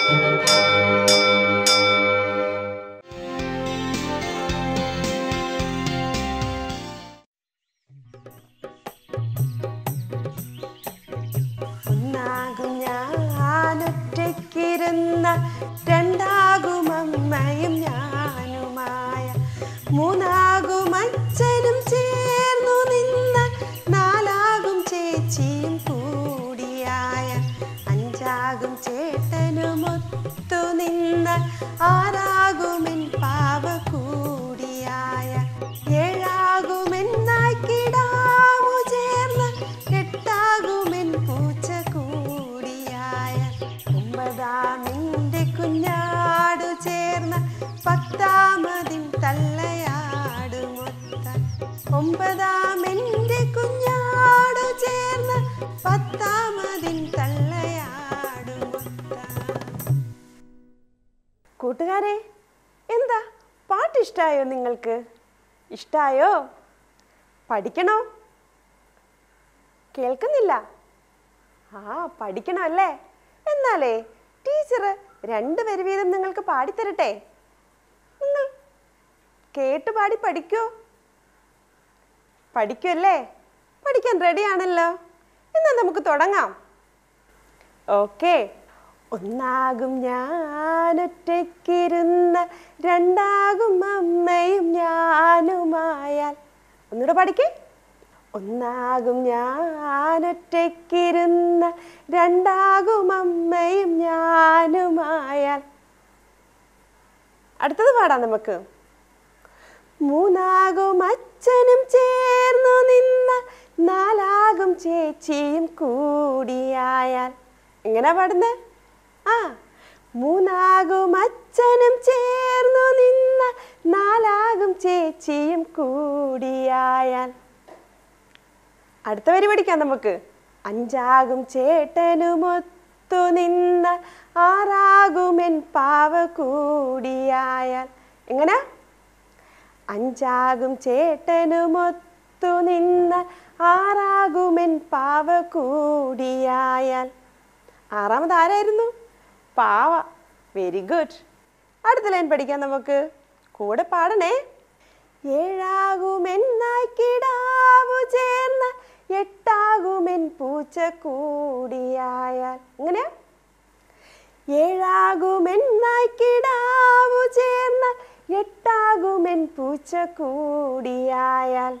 ഒന്നാകും ഞാനൊറ്റയ്ക്കിരുന്ന രണ്ടാകും അമ്മയും ഞാനുമായ മൂന്നാകും അച്ഛനും ചേർന്നു നിന്ന നാലാകും ചേച്ചിയും കൂടിയായ അഞ്ചാകും ചേട്ടനും ഒത്തു നിന്ന ആറാകുമെൻ പാവ കൂടിയായ ഏഴാകുമെൻ നായ്ക്കിടാവു ചേർന്ന് എട്ടാകുമെൻ പൂച്ച കൂടിയായ ഒമ്പതാം എൻ്റെ കുഞ്ഞാടു ചേർന്ന് പത്താമതിൻ തള്ളയാടുമൊത്ത ഒമ്പതാം എൻ്റെ കുഞ്ഞാടു ചേർന്ന് പത്താമതിൻ തള്ളയാടുമൊത്ത കൂട്ടുകാരെ എന്താ പാട്ട് ഇഷ്ടായോ നിങ്ങൾക്ക് ഇഷ്ടായോ പഠിക്കണോ കേൾക്കുന്നില്ല ആ പഠിക്കണം അല്ലേ എന്നാലേ ടീച്ചർ രണ്ട് വരി വീതം നിങ്ങൾക്ക് പാടിത്തരട്ടെ നിങ്ങൾ കേട്ട് പാടി പഠിക്കോ പഠിക്കുമല്ലേ പഠിക്കാൻ റെഡിയാണല്ലോ എന്നാൽ നമുക്ക് തുടങ്ങാം ഓക്കെ ഒന്നാകും ഞാനൊറ്റയ്ക്കിരുന്ന രണ്ടാകും അമ്മയും ഞാനുമായാൽ ഒന്നുകൂടെ പഠിക്കേ ഒന്നാകും ഞാനൊറ്റയ്ക്കിരുന്ന രണ്ടാകും അമ്മയും ഞാനുമായാൽ അടുത്തത് പാടാം നമുക്ക് മൂന്നാകും അച്ഛനും ചേർന്നു നിന്ന നാലാകും ചേച്ചിയും കൂടിയായാൽ എങ്ങനെ പാടുന്നത് ആ മൂന്നാകും അച്ഛനും ചേർന്നു നിന്ന നാലാകും ചേച്ചിയും കൂടിയായാൽ അടുത്ത വരി പഠിക്കാം നമുക്ക് അഞ്ചാകും ചേട്ടനുമൊത്തു നിന്ന ആറാകുമെൻ പാവ കൂടിയായാൽ എങ്ങനെ അഞ്ചാകും ചേട്ടനുമൊത്തു നിന്ന ആറാകുമെൻ പാവ കൂടിയായാൽ ആറാമത് ആരായിരുന്നു പാവ വെരി ഗുഡ് അടുത്ത ലൈൻ പഠിക്കാം നമുക്ക് കൂടെ പാടണേ ഏഴാകുമെന്നായിക്കിടാവു ചേർന്ന എട്ടാകുമെൻ പൂച്ച കൂടിയായാൽ എങ്ങനെ ഏഴാകുമെന്നായിക്കിടാവു ചേർന്ന എട്ടാകുമെൻ പൂച്ച കൂടിയായാൽ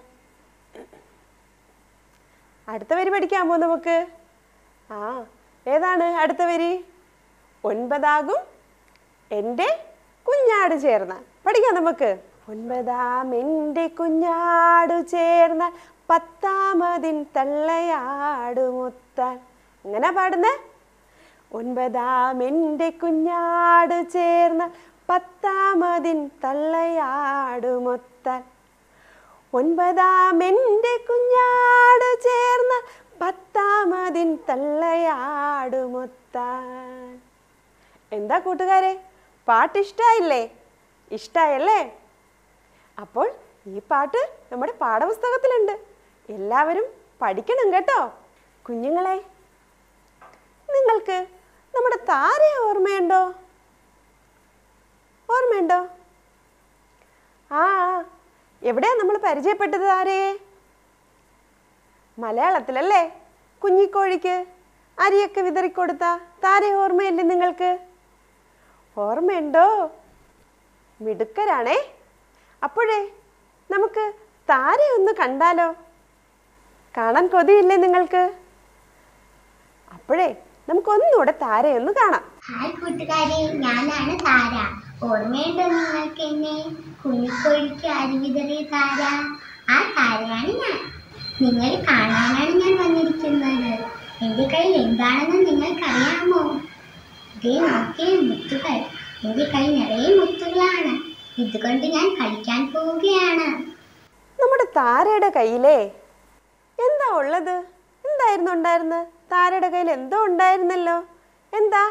അടുത്ത വരി പഠിക്കാമോ നമുക്ക് ആ ഏതാണ് അടുത്ത വരി ഒൻപതാകും എൻ്റെ കുഞ്ഞാട് ചേർന്ന പഠിക്കാം നമുക്ക് ഒൻപതാം എൻ്റെ കുഞ്ഞാടു ചേർന്ന പത്താമതിൻ തള്ളയാടുമുത്താൻ എങ്ങനെ പാടുന്നേ ഒൻപതാം എൻ്റെ കുഞ്ഞാട് ചേർന്ന പത്താമതിൻ തള്ളയാടുമൊത്താൻ ഒൻപതാം എൻ്റെ കുഞ്ഞാട് ചേർന്ന പത്താമതിൻ തള്ളയാടുമൊത്താൻ എന്താ കൂട്ടുകാരെ പാട്ട് ഇഷ്ടായില്ലേ ഇഷ്ടായല്ലേ അപ്പോൾ ഈ പാട്ട് നമ്മുടെ പാഠപുസ്തകത്തിലുണ്ട് എല്ലാവരും പഠിക്കണം കേട്ടോ കുഞ്ഞുങ്ങളെ നിങ്ങൾക്ക് നമ്മുടെ താരയെ ഓർമ്മയുണ്ടോ ഓർമ്മയുണ്ടോ ആ ആ. എവിടെയാ നമ്മൾ പരിചയപ്പെട്ടത് താരയെ മലയാളത്തിലല്ലേ കുഞ്ഞിക്കോഴിക്ക് അരിയൊക്കെ വിതറിക്കൊടുത്ത താരയെ ഓർമ്മയില്ലേ നിങ്ങൾക്ക് ഓർമ്മയുണ്ടോ മിടുക്കരാണേ അപ്പോഴേ നമുക്ക് താരയെ ഒന്ന് കണ്ടാലോ കാണാൻ കൊതിയില്ലേ നിങ്ങൾക്ക് അപ്പോഴേ നമുക്കൊന്നുകൂടെ താരയൊന്ന് കാണാം ഹായ് കൂട്ടുകാരെ ഞാനാണ് താര ഓർമ്മയുണ്ടോ നിങ്ങൾക്ക് എന്നെ കുഞ്ഞിക്കോഴിക്ക് അരിവിതറിയ താര ആ താരയാണ് ഞാൻ നിങ്ങൾ കാണാനാണ് ഞാൻ വന്നിരിക്കുന്നത് എൻ്റെ കയ്യിൽ എന്താണെന്ന് നിങ്ങൾക്കറിയാമോ ഇതേ നോക്കിയ മുത്തുകൾ എൻ്റെ കൈ നിറയെ മുത്തുകളാണ് ഇതുകൊണ്ട് ഞാൻ കളിക്കാൻ പോവുകയാണ് നമ്മുടെ താരയുടെ കയ്യിലേ എന്താ ഉള്ളത് എന്തായിരുന്നു ഉണ്ടായിരുന്നത് താരയുടെ കയ്യിൽ എന്തോ ഉണ്ടായിരുന്നല്ലോ എന്താ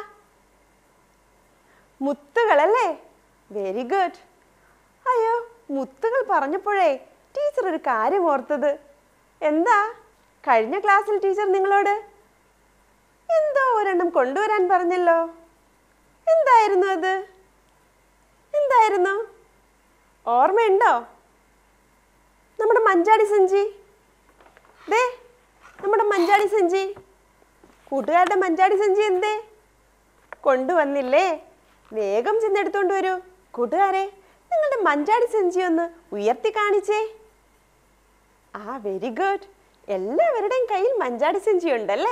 മുത്തുകളല്ലേ വെരി ഗുഡ് അയ്യോ മുത്തുകൾ പറഞ്ഞപ്പോഴേ ടീച്ചർ ഒരു കാര്യം ഓർത്തത് എന്താ കഴിഞ്ഞ ക്ലാസ്സിൽ ടീച്ചർ നിങ്ങളോട് എന്തോ ഒരെണ്ണം കൊണ്ടുവരാൻ പറഞ്ഞല്ലോ എന്തായിരുന്നു അത് എന്തായിരുന്നു ഓർമ്മയുണ്ടോ നമ്മുടെ മഞ്ചാടി സഞ്ചി ദേ നമ്മുടെ മഞ്ചാടി സഞ്ചി കൂട്ടുകാരുടെ മഞ്ചാടി സഞ്ചി എന്തേ കൊണ്ടുവന്നില്ലേ വേഗം ചെന്നെടുത്തോണ്ട് വരൂ കൂട്ടുകാരെ നിങ്ങളുടെ മഞ്ചാടി സഞ്ചി ഒന്ന് ഉയർത്തി കാണിച്ചേ ആ വെരി ഗുഡ് എല്ലാവരുടെയും കയ്യിൽ മഞ്ചാടി സഞ്ചി ഉണ്ടല്ലേ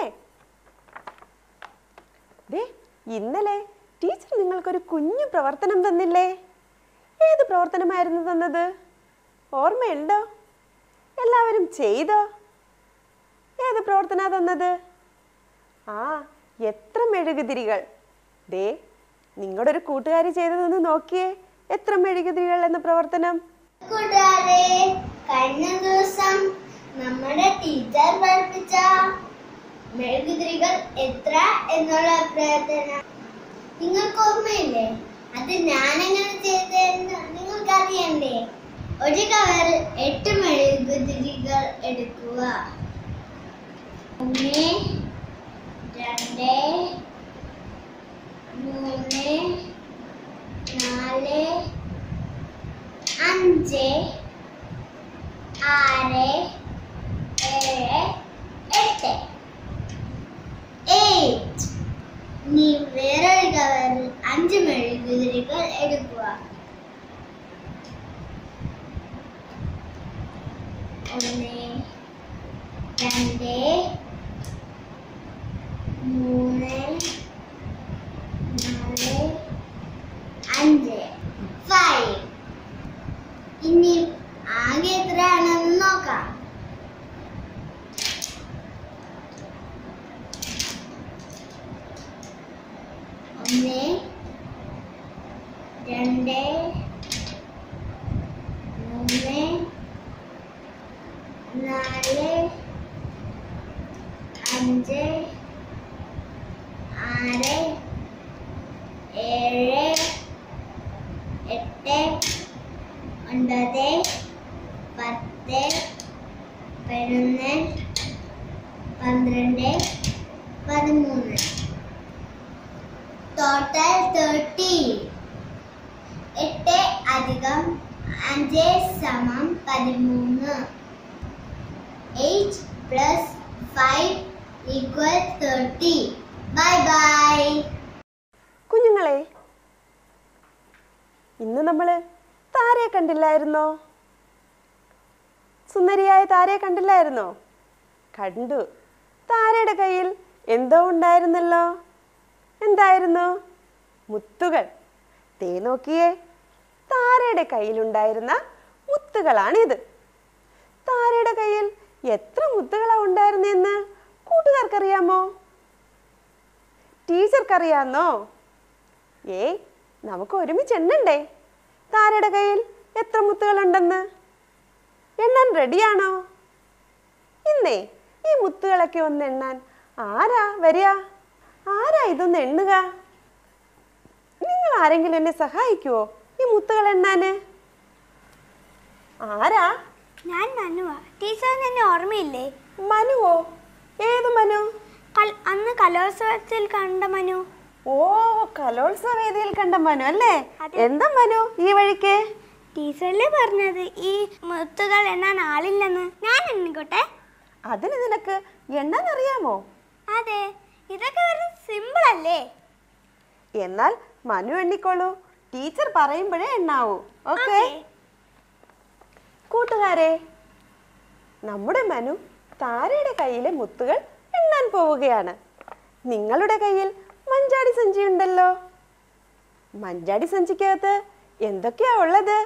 ദേ ഇന്നലെ ടീച്ചർ നിങ്ങൾക്കൊരു കുഞ്ഞു പ്രവർത്തനം തന്നില്ലേ ഏത് പ്രവർത്തനമായിരുന്നു തന്നത് ഓർമ്മയുണ്ടോ എല്ലാവരും ചെയ്തോ ഏത് പ്രവർത്തന തന്നത് ആ എത്ര മെഴുകുതിരികൾ ദേ നിങ്ങളുടെ ഒരു കൂട്ടുകാരി ചെയ്തതൊന്ന് നോക്കിയേ എത്ര മെഴുകുതിരികൾ എന്ന പ്രവർത്തനം കൂട്ടുകാരെ കഴിഞ്ഞ ദിവസം നമ്മുടെ ടീച്ചർ പഠിപ്പിച്ച മെഴുകുതിരികൾ എത്ര എന്നുള്ള പ്രവർത്തനം നിങ്ങൾക്ക് ഓർമ്മയില്ലേ അത് ഞാൻ എങ്ങനെ ചെയ്തതെന്ന് നിങ്ങൾക്ക് അറിയണ്ടേ ഒരു കവർ എട്ട് മെഴുകുതിരികൾ എടുക്കുക ഒന്ന് രണ്ട് മൂന്ന് നാല് അഞ്ച് ആറ് ഏഴ് എട്ട് എയ്റ്റ് നീ വേറൊരു കവറിൽ അഞ്ച് മെഴുകുതിരികൾ എടുക്കുക ഒന്ന് രണ്ട് മൂന്ന് നാല് അഞ്ച് ഫൈവ് ഇനി ആകെ എത്രയാണെന്ന് നോക്കാം ഒന്ന് രണ്ട് മൂന്ന് നാല് അഞ്ച് ആറ് ഏഴ് എട്ട് ഒൻപത് പത്ത് പതിനൊന്ന് പന്ത്രണ്ട് പതിമൂന്ന് ടോട്ടൽ തേർട്ടി എട്ട് അധികം അഞ്ച് സമം പതിമൂന്ന് eight plus five equal thirty bye bye കുഞ്ഞുങ്ങളെ ഇന്ന് നമ്മൾ താരയെ കണ്ടില്ലായിരുന്നോ സുന്ദരിയായ താരയെ കണ്ടില്ലായിരുന്നോ കണ്ടു താരയുടെ കയ്യിൽ എന്തോ ഉണ്ടായിരുന്നല്ലോ എന്തായിരുന്നു മുത്തുകൾ തേ നോക്കിയേ താരയുടെ കയ്യിലുണ്ടായിരുന്ന മുത്തുകളാണിത് താരയുടെ കയ്യിൽ എത്ര മുത്തുകളാ ഉണ്ടായിരുന്നെന്ന് കൂട്ടുകാർക്കറിയാമോ ടീച്ചർക്കറിയാന്നോ ഏയ് നമുക്ക് ഒരുമിച്ച് എണ്ണണ്ടേ താരയുടെ കയ്യിൽ എത്ര മുത്തുകളുണ്ടെന്ന് എണ്ണാൻ റെഡിയാണോ ഇന്നേ ഈ മുത്തുകളൊക്കെ ഒന്ന് എണ്ണാൻ ആരാ വരിക ആരാ ഇതൊന്ന് എണ്ണുക നിങ്ങൾ ആരെങ്കിലും എന്നെ സഹായിക്കുവോ ഈ മുത്തുകൾ എണ്ണാന് ആരാ ഞാൻ മനുവാ ടീച്ചറിന് എന്നെ ഓർമ്മയില്ലേ മനുവോ ഏത് മനു കൽ- അന്ന് കലോത്സവത്തിൽ കണ്ട മനു ഓ കലോത്സവ വേദിയിൽ കണ്ട മനു അല്ലേ അതെ. എന്താ മനു ഈ വഴിക്ക് ടീച്ചറല്ലേ പറഞ്ഞത് ഈ മുത്തുകൾ എണ്ണാൻ ആളില്ലെന്ന് ഞാൻ എണ്ണിക്കോട്ടെ അതിന് നിനക്ക് എണ്ണാൻ അറിയാമോ അതെ ഇതൊക്കെ വെറും സിമ്പിൾ അല്ലേ എന്നാൽ മനു എണ്ണിക്കോളൂ ടീച്ചർ പറയുമ്പോഴേ എണ്ണാവൂ ഓക്കെ Okay. കൂട്ടുകാരെ നമ്മുടെ മനു താരയുടെ കയ്യിലെ മുത്തുകൾ എണ്ണാൻ പോവുകയാണ് നിങ്ങളുടെ കയ്യിൽ മഞ്ചാടി സഞ്ചി ഉണ്ടല്ലോ മഞ്ചാടി സഞ്ചിക്കകത്ത് എന്തൊക്കെയാ ഉള്ളത്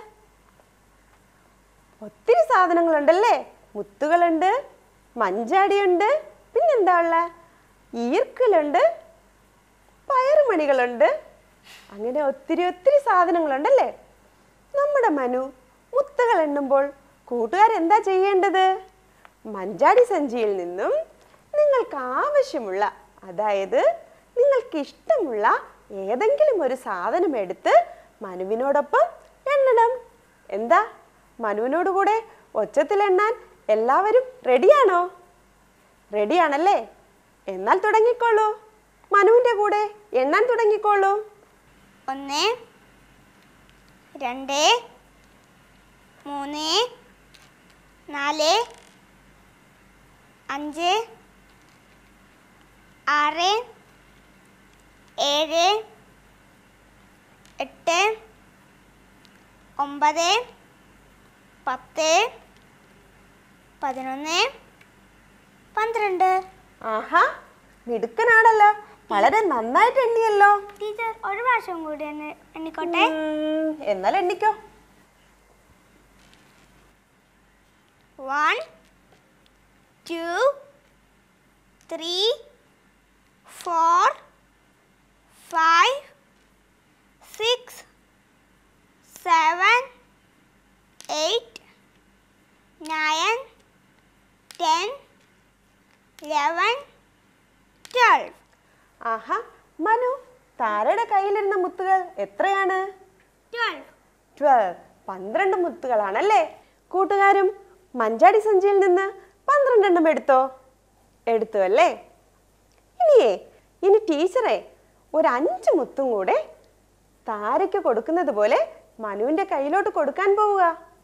ഒത്തിരി സാധനങ്ങളുണ്ടല്ലേ മുത്തുകളുണ്ട് മഞ്ചാടിയുണ്ട് പിന്നെന്താ ഉള്ള ഈർക്കിലുണ്ട് പയറുമണികളുണ്ട് അങ്ങനെ ഒത്തിരി ഒത്തിരി സാധനങ്ങളുണ്ടല്ലേ നമ്മുടെ മനു മുത്തുകൾ എണ്ണുമ്പോൾ കൂട്ടുകാരെന്താ ചെയ്യേണ്ടത് മഞ്ചാടി സഞ്ചിയിൽ നിന്നും നിങ്ങൾക്ക് ആവശ്യമുള്ള അതായത് നിങ്ങൾക്ക് ഇഷ്ടമുള്ള ഏതെങ്കിലും ഒരു സാധനം എടുത്ത് മനുവിനോടൊപ്പം എണ്ണണം എന്താ മനുവിനോട് കൂടെ ഒച്ചത്തിൽ എണ്ണാൻ എല്ലാവരും റെഡിയാണോ റെഡിയാണല്ലേ എന്നാൽ തുടങ്ങിക്കോളൂ മനുവിൻ്റെ കൂടെ എണ്ണാൻ തുടങ്ങിക്കോളൂ ഒന്ന് രണ്ട് മൂന്ന് നാല് അഞ്ച് ആറ് ഏഴ് എട്ട് ഒമ്പത് പത്ത് പതിനൊന്ന് പന്ത്രണ്ട് ആഹാ മിടുക്കനാണല്ലോ വളരെ നന്നായിട്ട് എണ്ണിയല്ലോ ടീച്ചർ ഒരു പ്രാവശ്യം കൂടി എന്നെ എണ്ണിക്കോട്ടെ ഉം, എന്നാൽ എണ്ണിക്കോ one two three four five six seven eight nine ten eleven twelve ആഹാ മനു താരയുടെ കയ്യിലിരുന്ന മുത്തുകൾ എത്രയാണ് ട്വൽവ് ട്വൽവ് പന്ത്രണ്ട് മുത്തുകളാണല്ലേ കൂട്ടുകാരും മഞ്ചാടി സഞ്ചിയിൽ നിന്ന് പന്ത്രണ്ടെണ്ണം എടുത്തോ എടുത്തു അല്ലേ ഇനിയേ ഇനി ടീച്ചറെ ഒരു അഞ്ച് മുത്തും കൂടെ താരയ്ക്ക് കൊടുക്കുന്നത് പോലെ മനുവിൻ്റെ കയ്യിലോട്ട് കൊടുക്കാൻ പോവുക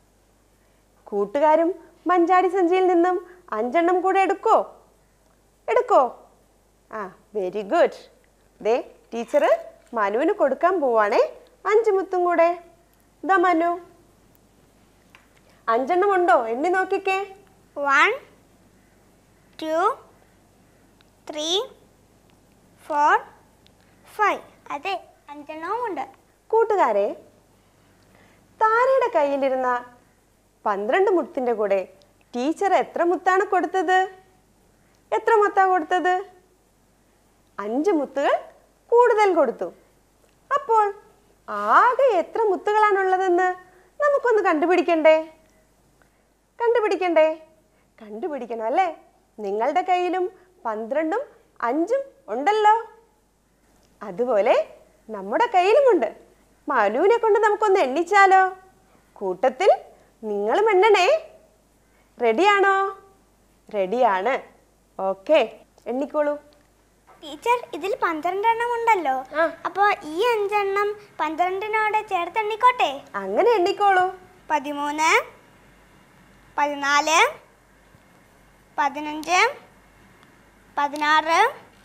കൂട്ടുകാരും മഞ്ചാടി സഞ്ചിയിൽ നിന്നും അഞ്ചെണ്ണം കൂടെ എടുക്കോ എടുക്കോ ആ വെരി ഗുഡ് ദേ ടീച്ചർ മനുവിന് കൊടുക്കാൻ പോവാണേ അഞ്ച് മുത്തും കൂടെ ഇതാ മനു അഞ്ചെണ്ണം ഉണ്ടോ എണ്ണി നോക്കിക്കേ one two three four five അതെ അഞ്ചെണ്ണവും ഉണ്ട് കൂട്ടുകാരെ താരയുടെ കയ്യിലിരുന്ന പന്ത്രണ്ട് മുത്തിന്റെ കൂടെ ടീച്ചർ എത്ര മുത്താണ് കൊടുത്തത് എത്ര മുത്താ കൊടുത്തത് അഞ്ച് മുത്തുകൾ കൂടുതൽ കൊടുത്തു അപ്പോൾ ആകെ എത്ര മുത്തുകളാണുള്ളതെന്ന് നമുക്കൊന്ന് കണ്ടുപിടിക്കണ്ടേ കണ്ടുപിടിക്കണ്ടേ കണ്ടുപിടിക്കണം അല്ലേ നിങ്ങളുടെ കയ്യിലും പന്ത്രണ്ടും അഞ്ചും ഉണ്ടല്ലോ അതുപോലെ നമ്മുടെ കയ്യിലുമുണ്ട് മനുവിനെ കൊണ്ട് നമുക്കൊന്ന് എണ്ണിച്ചാലോ കൂട്ടത്തിൽ നിങ്ങളും എണ്ണണേ റെഡിയാണോ റെഡിയാണ് ഓക്കെ എണ്ണിക്കോളൂ ടീച്ചർ ഇതിൽ പന്ത്രണ്ടെണ്ണം ഉണ്ടല്ലോ ആ. അപ്പോൾ ഈ അഞ്ചെണ്ണം പന്ത്രണ്ടിനോട് ചേർത്ത് എണ്ണിക്കോട്ടെ അങ്ങനെ എണ്ണിക്കോളൂ പതിമൂന്ന് പതിനാല് പതിനഞ്ച് പതിനാറ്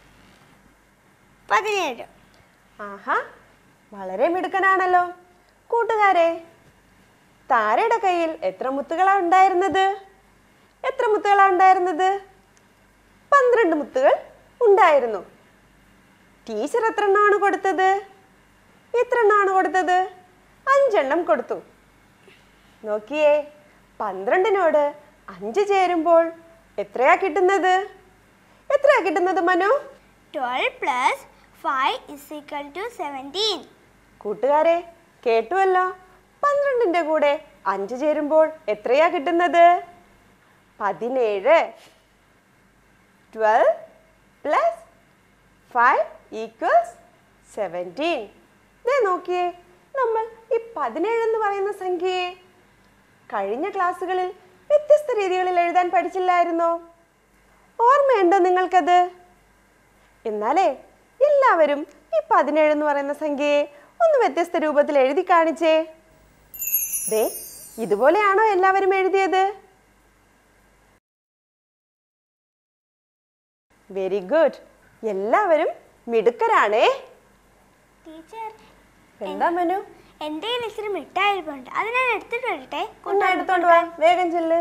പതിനേഴ് ആഹാ വളരെ മിടുക്കനാണല്ലോ കൂട്ടുകാരെ താരയുടെ കയ്യിൽ എത്ര മുത്തുകളാ ഉണ്ടായിരുന്നത് എത്ര മുത്തുകളാ ഉണ്ടായിരുന്നത് പന്ത്രണ്ട് മുത്തുകൾ ഉണ്ടായിരുന്നു ടീച്ചർ എത്ര എണ്ണമാണ് കൊടുത്തത് എത്ര എണ്ണമാണ് കൊടുത്തത് അഞ്ചെണ്ണം കൊടുത്തു നോക്കിയേ പന്ത്രണ്ടിനോട് അഞ്ച് ചേരുമ്പോൾ എത്രയാ കിട്ടുന്നത് എത്രയാ കിട്ടുന്നത് Manu twelve plus five is equal to seventeen കൂട്ടുകാരെ കേട്ടുവല്ലോ പന്ത്രണ്ടിന്റെ കൂടെ അഞ്ച് ചേരുമ്പോൾ എത്രയാ കിട്ടുന്നത് പതിനേഴ് twelve plus five equals seventeen ദേ നോക്കിയേ നമ്മൾ ഈ പതിനേഴ് എന്ന് പറയുന്ന സംഖ്യയെ കഴിഞ്ഞ ക്ലാസ്സുകളിൽ വ്യത്യസ്ത രീതികളിൽ എഴുതാൻ പഠിച്ചില്ലായിരുന്നോ ഓർമ്മയുണ്ടോ നിങ്ങൾക്കത് എന്നാലേ എല്ലാവരും ഈ പതിനേഴ് എന്ന് പറയുന്ന സംഖ്യയെ ഒന്ന് വ്യത്യസ്ത രൂപത്തിൽ എഴുതി കാണിച്ചേ ദേ ഇതുപോലെയാണോ എല്ലാവരും എഴുതിയത് വെരി ഗുഡ് എല്ലാവരും മിടുക്കരാണേ ടീച്ചർ എന്താ മനു എൻ്റെ കയ്യിൽ ഇച്ചിരി മിഠായി ഇരിപ്പുണ്ട് അത് ഞാൻ എടുത്തിട്ട് വരട്ടെ ഒന്ന് എടുത്തോണ്ട് വാ വേഗം ചെല്ല്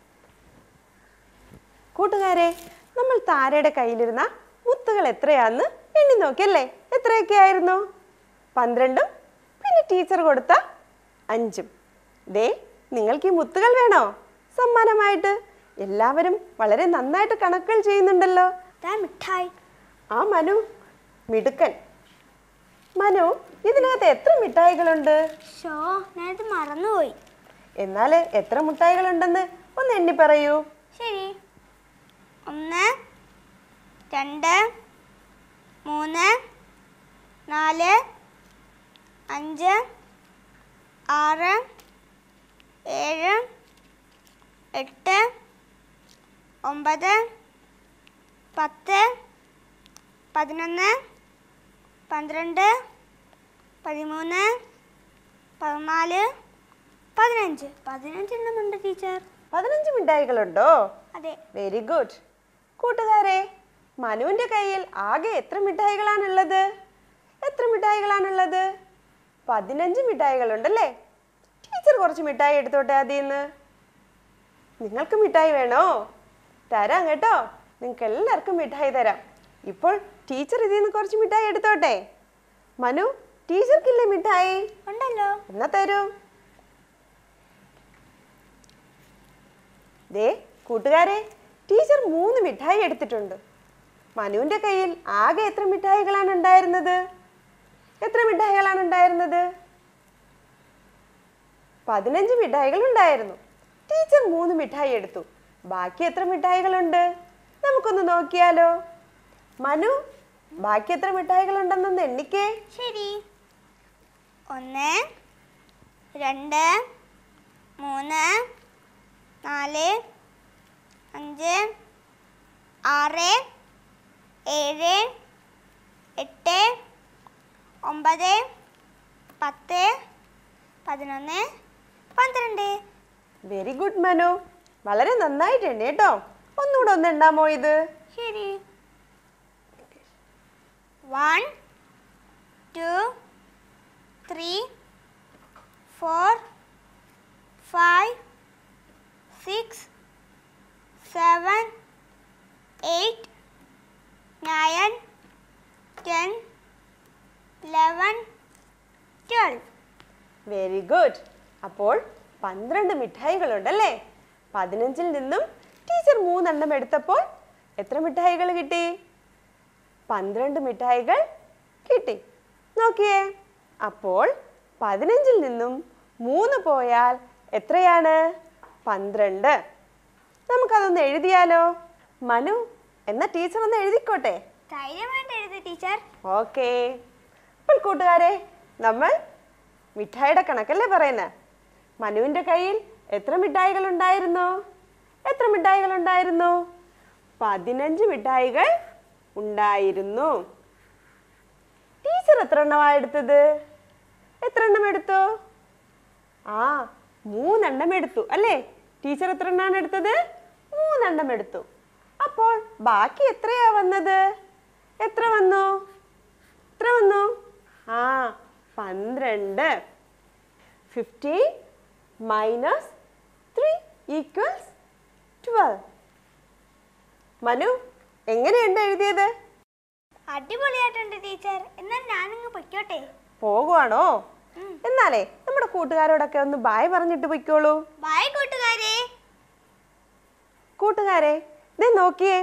കൂട്ടുകാരെ നമ്മൾ താരയുടെ കയ്യിലിരുന്ന മുത്തുകൾ എത്രയാന്ന് എണ്ണി നോക്കിയല്ലേ എത്രയൊക്കെ ആയിരുന്നു പന്ത്രണ്ടും പിന്നെ ടീച്ചർ കൊടുത്ത അഞ്ചും ദേ നിങ്ങൾക്ക് ഈ മുത്തുകൾ വേണോ സമ്മാനമായിട്ട് എല്ലാവരും വളരെ നന്നായിട്ട് കണക്കുകൾ ചെയ്യുന്നുണ്ടല്ലോ ദാ മിഠായി ആ മനു മിടുക്കൻ മനു ഇതിനകത്ത് എത്ര മിഠായികളുണ്ട് ഷോ ഞാനിത് മറന്നുപോയി എന്നാൽ എത്ര മുട്ടായികളുണ്ടെന്ന് ഒന്ന് എണ്ണി പറയൂ ശരി ഒന്ന് രണ്ട് മൂന്ന് നാല് അഞ്ച് ആറ് ഏഴ് എട്ട് ഒമ്പത് പത്ത് പതിനൊന്ന് പന്ത്രണ്ട് പതിമൂന്ന് പതിനാല് പതിനഞ്ച് പതിനഞ്ചെണ്ണമുണ്ട് ടീച്ചർ പതിനഞ്ച് മിഠായികളുണ്ടോ അതെ വെരി ഗുഡ് കൂട്ടുകാരെ മനുവിന്റെ കയ്യിൽ ആകെ എത്ര മിഠായികളാണുള്ളത് എത്ര മിഠായികളാണുള്ളത് പതിനഞ്ച് മിഠായികളുണ്ടല്ലേ ടീച്ചർ കുറച്ച് മിഠായി എടുത്തോട്ടെ അതിൽ നിന്ന് നിങ്ങൾക്ക് മിഠായി വേണോ തരാം കേട്ടോ നിങ്ങൾക്ക് എല്ലാവർക്കും മിഠായി തരാം ഇപ്പോൾ ടീച്ചർ ഇതിൽ നിന്ന് കുറച്ച് മിഠായി എടുത്തോട്ടെ മനു ടീച്ചർക്കില്ലേ മിഠായി ഉണ്ടല്ലോ എന്നാ തരൂ ദേ കൂട്ടുകാരെ ടീച്ചർ മൂന്ന് മിഠായി എടുത്തിട്ടുണ്ട് മനുവിന്റെ കയ്യിൽ ആകെ എത്ര മിഠായികളാണ് ഉണ്ടായിരുന്നത് എത്ര മിഠായികളാണ് ഉണ്ടായിരുന്നത് പതിനഞ്ച് മിഠായികൾ ഉണ്ടായിരുന്നു ടീച്ചർ മൂന്ന് മിഠായി എടുത്തു ബാക്കി എത്ര മിഠായികളുണ്ട് നമുക്കൊന്ന് നോക്കിയാലോ മനു ബാക്കി എത്ര മിഠായികളുണ്ടെന്നൊന്ന് എണ്ണിക്കേ ശരി ഒന്ന് രണ്ട് മൂന്ന് നാല് അഞ്ച് ആറ് ഏഴ് എട്ട് ഒമ്പത് പത്ത് പതിനൊന്ന് പന്ത്രണ്ട് വെരി ഗുഡ് മനു വളരെ നന്നായിട്ട് എണ്ണി കേട്ടോ ഒന്നുകൂടെ ഒന്ന് എണ്ണാമോ ഇത് ശരി one two three four five six seven eight nine ten eleven twelve very good അപ്പോൾ പന്ത്രണ്ട് മിഠായികളുണ്ടല്ലേ പതിനഞ്ചിൽ നിന്നും ടീച്ചർ മൂന്നെണ്ണം എടുത്തപ്പോൾ എത്ര മിഠായികൾ കിട്ടി പന്ത്രണ്ട് മിഠായികൾ കിട്ടി നോക്കിയേ അപ്പോൾ പതിനഞ്ചിൽ നിന്നും മൂന്ന് പോയാൽ എത്രയാണ് പന്ത്രണ്ട് നമുക്കതൊന്ന് എഴുതിയാലോ മനു എന്നാ ടീച്ചർ ഒന്ന് എഴുതിക്കോട്ടെ ധൈര്യമായിട്ട് എഴുതി ടീച്ചർ ഓക്കേ അപ്പോൾ കൂട്ടുകാരെ നമ്മൾ മിഠായിയുടെ കണക്കല്ലേ പറയുന്നത് മനുവിൻ്റെ കയ്യിൽ എത്ര മിഠായികൾ ഉണ്ടായിരുന്നു എത്ര മിഠായികൾ ഉണ്ടായിരുന്നു പതിനഞ്ച് മിഠായികൾ ഉണ്ടായിരുന്നു ടീച്ചർ എത്ര എണ്ണമാ എടുത്തത് എത്ര എണ്ണം എടുത്തു ആ മൂന്നെണ്ണം എടുത്തു അല്ലേ ടീച്ചർ എത്ര എണ്ണമാണ് എടുത്തത് മൂന്നെണ്ണം എടുത്തു അപ്പോൾ ബാക്കി എത്രയാ വന്നത് എത്ര വന്നു എത്ര വന്നു ആ പന്ത്രണ്ട് fifty minus three equals twelve Manu എങ്ങനെയുണ്ട് എഴുതിയത് അടിപൊളിയായിട്ടുണ്ട് ടീച്ചർ എന്നാൽ ഞാനങ്ങ് പൊയ്ക്കോട്ടെ പോകുവാണോ എന്നാലേ നമ്മുടെ കൂട്ടുകാരോടൊക്കെ ഒന്ന് ബായ് പറഞ്ഞിട്ട് പൊയ്ക്കോളൂ ബൈ കൂട്ടുകാരെ കൂട്ടുകാരെ ദേ നോക്കിയേ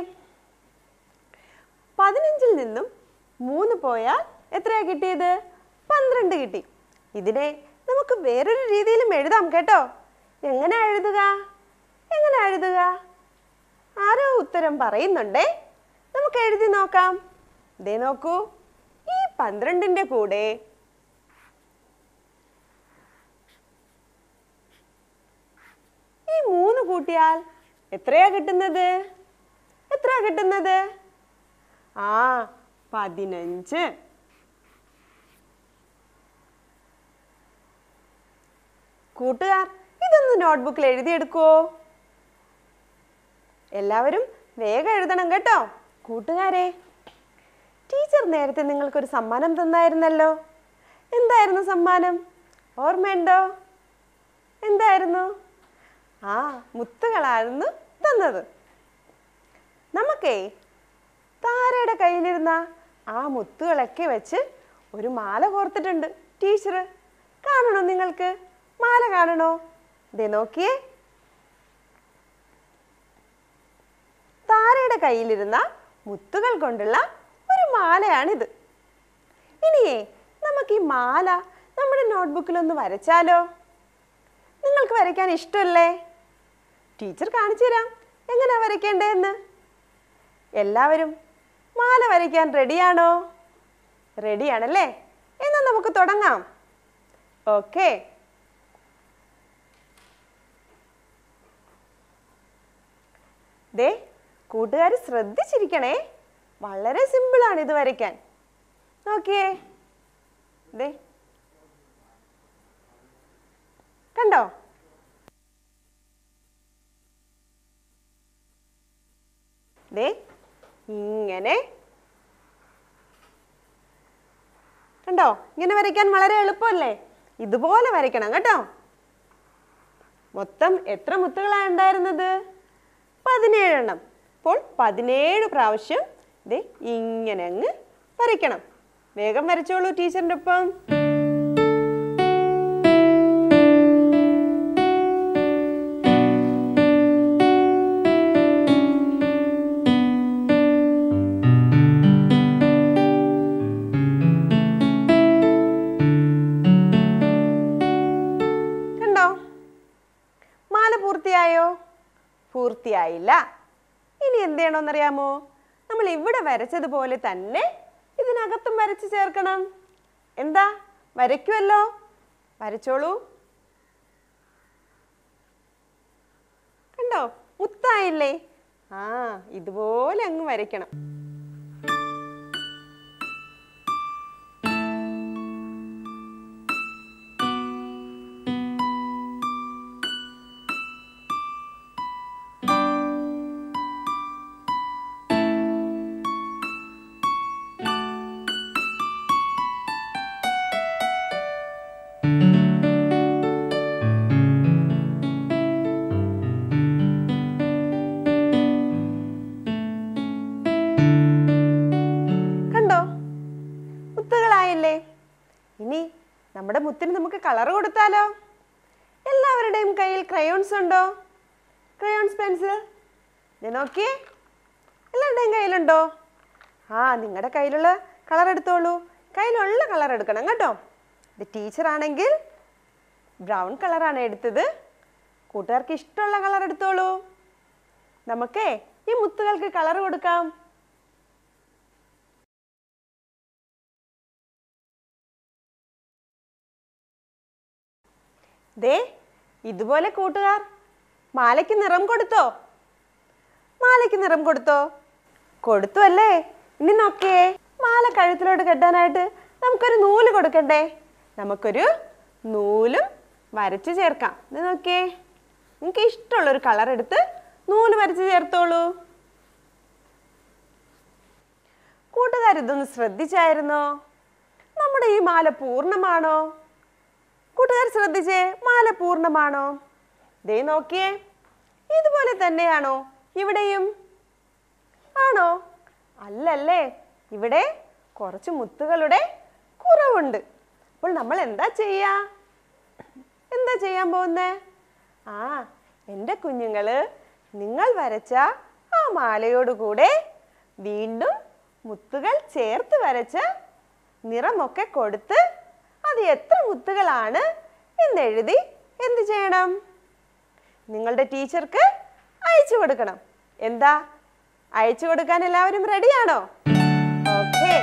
പതിനഞ്ചിൽ നിന്നും മൂന്ന് പോയാൽ എത്രയാ കിട്ടിയത് പന്ത്രണ്ട് കിട്ടി ഇതിനെ നമുക്ക് വേറൊരു രീതിയിലും എഴുതാം കേട്ടോ എങ്ങനെ എഴുതുക എങ്ങനെ എഴുതുക ആരോ ഉത്തരം പറയുന്നുണ്ടേ നമുക്ക് എഴുതി നോക്കാം ദേ നോക്കൂ ഈ പന്ത്രണ്ടിൻ്റെ കൂടെ ഈ മൂന്ന് കൂട്ടിയാൽ എത്രയാ കിട്ടുന്നത് എത്രയാ കിട്ടുന്നത് ആ പതിനഞ്ച് കൂട്ടുകാർ ഇതൊന്ന് നോട്ട്ബുക്കിൽ എഴുതിയെടുക്കുവോ എല്ലാവരും വേഗം എഴുതണം കേട്ടോ കൂട്ടുകാരെ ടീച്ചർ നേരത്തെ നിങ്ങൾക്കൊരു സമ്മാനം തന്നായിരുന്നല്ലോ എന്തായിരുന്നു സമ്മാനം ഓർമ്മയുണ്ടോ എന്തായിരുന്നു ആ മുത്തുകളായിരുന്നു തന്നത് നമുക്കേ താരയുടെ കയ്യിലിരുന്ന ആ മുത്തുകളൊക്കെ വെച്ച് ഒരു മാല കോർത്തിട്ടുണ്ട് ടീച്ചർ കാണണോ നിങ്ങൾക്ക് മാല കാണണോ ദേ നോക്കിയേ താരയുടെ കയ്യിലിരുന്ന മുത്തുകൾ കൊണ്ടുള്ള ഒരു മാലയാണിത് ഇനിയേ നമുക്ക് ഈ മാല നമ്മുടെ നോട്ട്ബുക്കിലൊന്ന് വരച്ചാലോ നിങ്ങൾക്ക് വരയ്ക്കാൻ ഇഷ്ടമല്ലേ ടീച്ചർ കാണിച്ചു തരാം എങ്ങനെയാ വരയ്ക്കേണ്ടതെന്ന് എല്ലാവരും മാല വരയ്ക്കാൻ റെഡിയാണോ റെഡിയാണല്ലേ എന്നാൽ നമുക്ക് തുടങ്ങാം ഓക്കെ ദേ കൂട്ടുകാർ ശ്രദ്ധിച്ചിരിക്കണേ വളരെ സിമ്പിളാണ് ഇത് വരയ്ക്കാൻ നോക്കിയേ ദേ കണ്ടോ ദേ ഇങ്ങനെ കണ്ടോ ഇങ്ങനെ വരയ്ക്കാൻ വളരെ എളുപ്പമല്ലേ ഇതുപോലെ വരയ്ക്കണം കേട്ടോ മൊത്തം എത്ര മുത്തുകളാണ് ഉണ്ടായിരുന്നത് പതിനേഴെണ്ണം അപ്പോൾ പതിനേഴ് പ്രാവശ്യം ദേ ഇങ്ങനെ അങ്ങ് വരയ്ക്കണം വേഗം വരച്ചോളൂ ടീച്ചറിൻ്റെ ഒപ്പം കണ്ടോ മാല പൂർത്തിയായോ പൂർത്തിയായില്ല ഇനി എന്ത് ചെയ്യണമെന്നറിയാമോ നമ്മൾ ഇവിടെ വരച്ചതുപോലെ തന്നെ ഇതിനകത്തും വരച്ച് ചേർക്കണം എന്താ വരയ്ക്കുമല്ലോ വരച്ചോളൂ കണ്ടോ മുത്തായില്ലേ ആ ഇതുപോലെ അങ്ങ് വരയ്ക്കണം കണ്ടോ മുത്തുകളായില്ലേ ഇനി നമ്മുടെ മുത്തിന് നമുക്ക് കളർ കൊടുത്താലോ എല്ലാവരുടെയും കയ്യിൽ ക്രയോൺസ് ഉണ്ടോ ക്രയോൺസ് പെൻസിൽ നോക്കിയേ എല്ലാവരുടെയും കയ്യിലുണ്ടോ ആ നിങ്ങളുടെ കയ്യിലുള്ള കളർ എടുത്തോളൂ കയ്യിലുള്ള കളർ എടുക്കണം കേട്ടോ ഇത് ടീച്ചർ ആണെങ്കിൽ ബ്രൗൺ കളറാണ് എടുത്തത് കൂട്ടുകാർക്ക് ഇഷ്ടമുള്ള കളർ എടുത്തോളൂ നമുക്കേ ഈ മുത്തുകൾക്ക് കളർ കൊടുക്കാം ദേ ഇതുപോലെ കൂട്ടുകാർ മാലയ്ക്ക് നിറം കൊടുത്തോ മാലയ്ക്ക് നിറം കൊടുത്തോ കൊടുത്തു അല്ലേ ഇനി നോക്കിയേ മാല കഴുത്തിലോട്ട് കെട്ടാനായിട്ട് നമുക്കൊരു നൂല് കൊടുക്കണ്ടേ നമുക്കൊരു നൂലും വരച്ച് ചേർക്കാം ഇത് നോക്കിയേ നിങ്ങൾക്ക് ഇഷ്ടമുള്ളൊരു കളർ എടുത്ത് നൂല് വരച്ച് ചേർത്തോളൂ കൂട്ടുകാർ ഇതൊന്ന് ശ്രദ്ധിച്ചായിരുന്നോ നമ്മുടെ ഈ മാല പൂർണ്ണമാണോ കൂട്ടുകാർ ശ്രദ്ധിച്ചേ മാല പൂർണ്ണമാണോ ദേ നോക്കിയേ ഇതുപോലെ തന്നെയാണോ ഇവിടെയും ആണോ അല്ലല്ലേ ഇവിടെ കുറച്ച് മുത്തുകളുടെ കുറവുണ്ട് അപ്പോൾ നമ്മൾ എന്താ ചെയ്യാ എന്താ ചെയ്യാൻ പോകുന്നേ ആ എൻ്റെ കുഞ്ഞുങ്ങള് നിങ്ങൾ വരച്ച ആ മാലയോടുകൂടെ വീണ്ടും മുത്തുകൾ ചേർത്ത് വരച്ച് നിറമൊക്കെ കൊടുത്ത് അത് എത്ര മുത്തുകളാണ് എന്നെഴുതി എന്ത് ചെയ്യണം നിങ്ങളുടെ ടീച്ചർക്ക് അയച്ചു കൊടുക്കണം എന്താ അയച്ചു കൊടുക്കാൻ എല്ലാവരും റെഡിയാണോ ഓക്കേ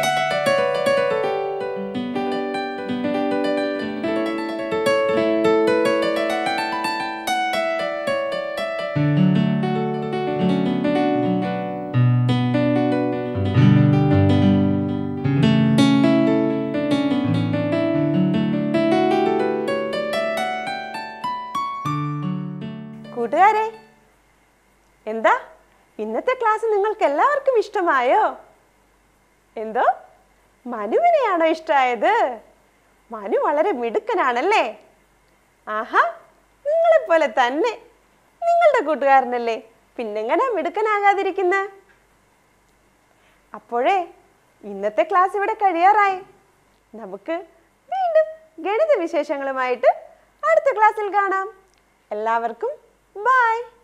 കൂട്ടുകാരെ എന്താ ഇന്നത്തെ ക്ലാസ് നിങ്ങൾക്ക് എല്ലാവർക്കും ഇഷ്ടമായോ എന്തോ മനുവിനെയാണോ ഇഷ്ടമായത് മനു വളരെ മിടുക്കനാണല്ലേ ആഹാ നിങ്ങളെപ്പോലെ തന്നെ നിങ്ങളുടെ കൂട്ടുകാരനല്ലേ പിന്നെങ്ങനെ മിടുക്കനാകാതിരിക്കുന്ന അപ്പോഴേ ഇന്നത്തെ ക്ലാസ് ഇവിടെ കഴിയാറായി നമുക്ക് വീണ്ടും ഗണിത വിശേഷങ്ങളുമായിട്ട് അടുത്ത ക്ലാസ്സിൽ കാണാം എല്ലാവർക്കും ബൈ